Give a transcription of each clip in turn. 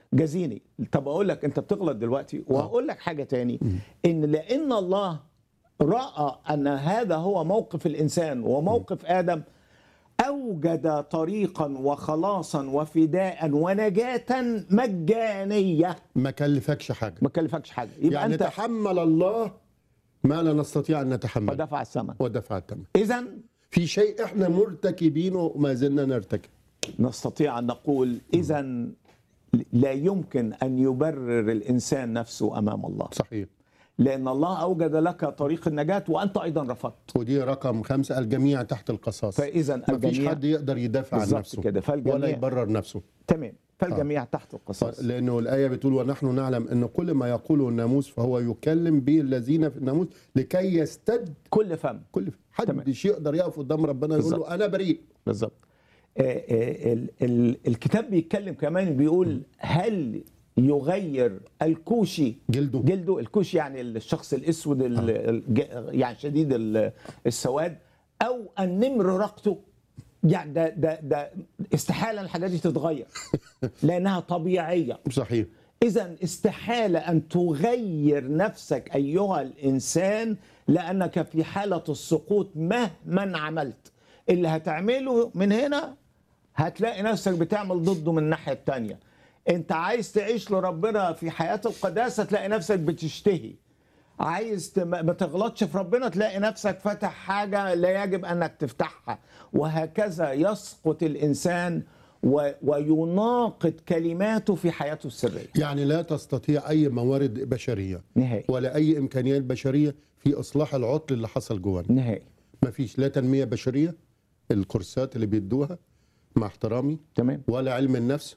جزيني طب اقول لك انت بتغلط دلوقتي وهقول لك حاجه تاني ان لان الله راى ان هذا هو موقف الانسان وموقف ادم اوجد طريقا وخلاصا وفداء ونجاه مجانيه ما كلفكش حاجه ما كلفكش حاجه يبقى يعني انت تحمل الله ما لا نستطيع ان نتحمل ودفع الثمن ودفع الثمن اذا في شيء احنا مرتكبينه وما زلنا نرتكب نستطيع ان نقول اذا لا يمكن ان يبرر الانسان نفسه امام الله صحيح لان الله اوجد لك طريق النجاه وانت ايضا رفضت ودي رقم خمسة الجميع تحت القصاص فاذا ما فيش الجميع حد يقدر يدافع عن بالظبط نفسه كده، فالجميع- ولا يبرر نفسه تمام فالجميع تحت القصاص لانه الايه بتقول ونحن نعلم ان كل ما يقوله الناموس فهو يكلم به الذين في الناموس لكي يستد كل فم كل تمام. حد يقدر يقف قدام ربنا يقول بالظبط. له انا بريء بالظبط آه، آه، ال- ال- الكتاب بيتكلم كمان بيقول هل يغير الكوشي جلده جلده الكوشي يعني الشخص الاسود ال- الج- يعني شديد ال- السواد او النمر رقته يعني ده ده ده استحاله الحاجات دي تتغير لانها طبيعيه صحيح اذا استحاله ان تغير نفسك ايها الانسان لانك في حاله السقوط مهما عملت اللي هتعمله من هنا هتلاقي نفسك بتعمل ضده من الناحيه التانية انت عايز تعيش لربنا في حياه القداسه تلاقي نفسك بتشتهي عايز ت- ما ما تغلطش في ربنا تلاقي نفسك فتح حاجه لا يجب انك تفتحها وهكذا يسقط الانسان و- ويناقض كلماته في حياته السريه يعني لا تستطيع اي موارد بشريه نهائي ولا اي امكانيات بشريه في اصلاح العطل اللي حصل جوانا نهائي ما فيش لا تنميه بشريه الكورسات اللي بيدوها مع احترامي تمام ولا علم النفس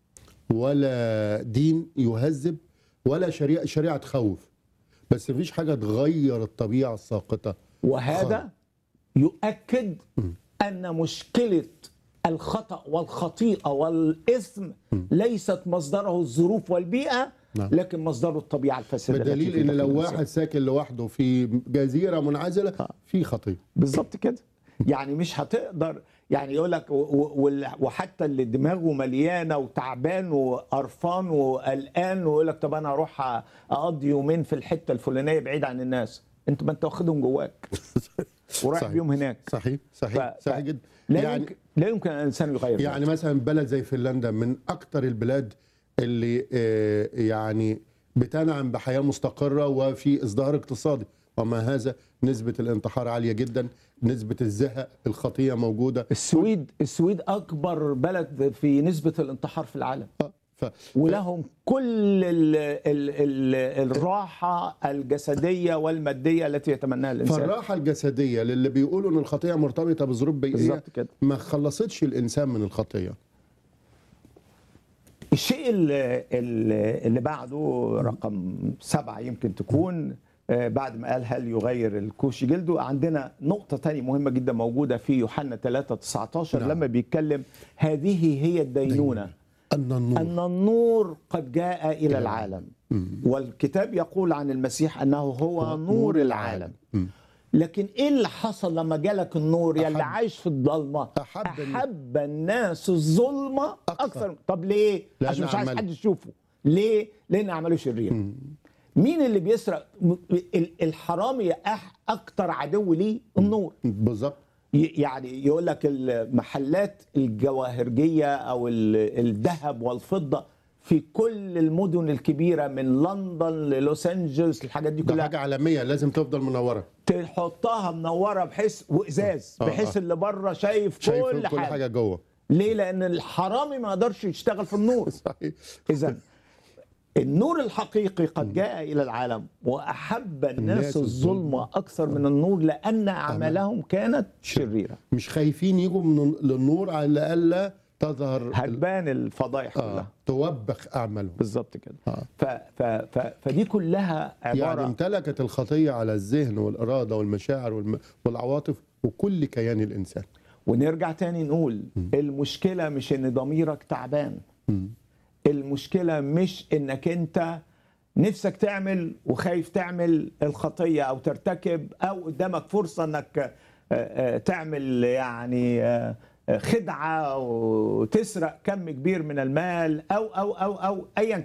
ولا دين يهذب ولا شريعه شريعه تخوف بس مفيش حاجه تغير الطبيعه الساقطه وهذا يؤكد ان مشكله الخطا والخطيئه والاثم ليست مصدره الظروف والبيئه نعم. لكن مصدره الطبيعه الفاسده التي بدليل في ان داخل لو الإنسان. واحد ساكن لوحده في جزيره منعزله في خطيه بالظبط كده يعني مش هتقدر يعني يقول لك و- و- وال- وحتى اللي دماغه مليانه وتعبان وقرفان وقلقان ويقول لك طب انا اروح اقضي يومين في الحته الفلانيه بعيد عن الناس انت ما انت واخدهم جواك ورايح صحيح. بيهم هناك صحيح ف- صحيح ف- صحيح جدا لا يعني يمكن لا يمكن ان الانسان يغير يعني ذلك. مثلا بلد زي فنلندا من اكتر البلاد اللي آه، يعني بتنعم بحياه مستقره وفي ازدهار اقتصادي ومع هذا نسبه الانتحار عاليه جدا نسبه الزهق الخطيه موجوده السويد السويد اكبر بلد في نسبه الانتحار في العالم آه، ف... ولهم كل ال ال ال الراحه الجسديه والماديه التي يتمناها الانسان فالراحه الجسديه للي بيقولوا ان الخطيه مرتبطه بظروف بيئيه بالظبط كده ما خلصتش الانسان من الخطيه الشيء اللي, اللي اللي بعده رقم سبعة يمكن تكون آه، بعد ما قال هل يغير الكوش جلده عندنا نقطة تانية مهمة جدا موجودة في يوحنا 3 19 نعم. لما بيتكلم هذه هي الدينونة ان النور أن النور قد جاء إلى العالم والكتاب يقول عن المسيح أنه هو نور العالم مم. لكن ايه اللي حصل لما جالك النور يا اللي أحب- عايش في الضلمه أحب النور. احب الناس الظلمه أكثر. اكثر طب ليه لأن عشان مش عايز أعمال- حد يشوفه ليه لان اعماله شريره مين اللي بيسرق م- ال- الحرامي أح اكتر عدو ليه النور بالظبط ي- يعني يقول لك المحلات الجواهرجيه او ال- الذهب والفضه في كل المدن الكبيره من لندن للوس انجلوس الحاجات دي ده كلها حاجه عالميه لازم تفضل منوره تحطها منوره بحيث وازاز آه، بحيث آه. اللي بره شايف, شايف كل, كل حاجه, حاجه جوه ليه لان الحرامي ما يقدرش يشتغل في النور صحيح اذا النور الحقيقي قد جاء الى العالم واحب الناس الناس الظلمه اكثر من النور لان اعمالهم كانت شريره مش خايفين يجوا من للنور على الا تظهر هتبان الفضايح آه كلها توبخ اعمالهم بالظبط كده آه. ف ف ف فدي كلها يعني عباره امتلكت الخطيه على الذهن والاراده والمشاعر والم... والعواطف وكل كيان الانسان ونرجع تاني نقول المشكلة مش ان ضميرك تعبان المشكلة مش انك انت نفسك تعمل وخايف تعمل الخطية او ترتكب او قدامك فرصة انك آه، آه، تعمل يعني آه، خدعه وتسرق كم كبير من المال او او او او ايا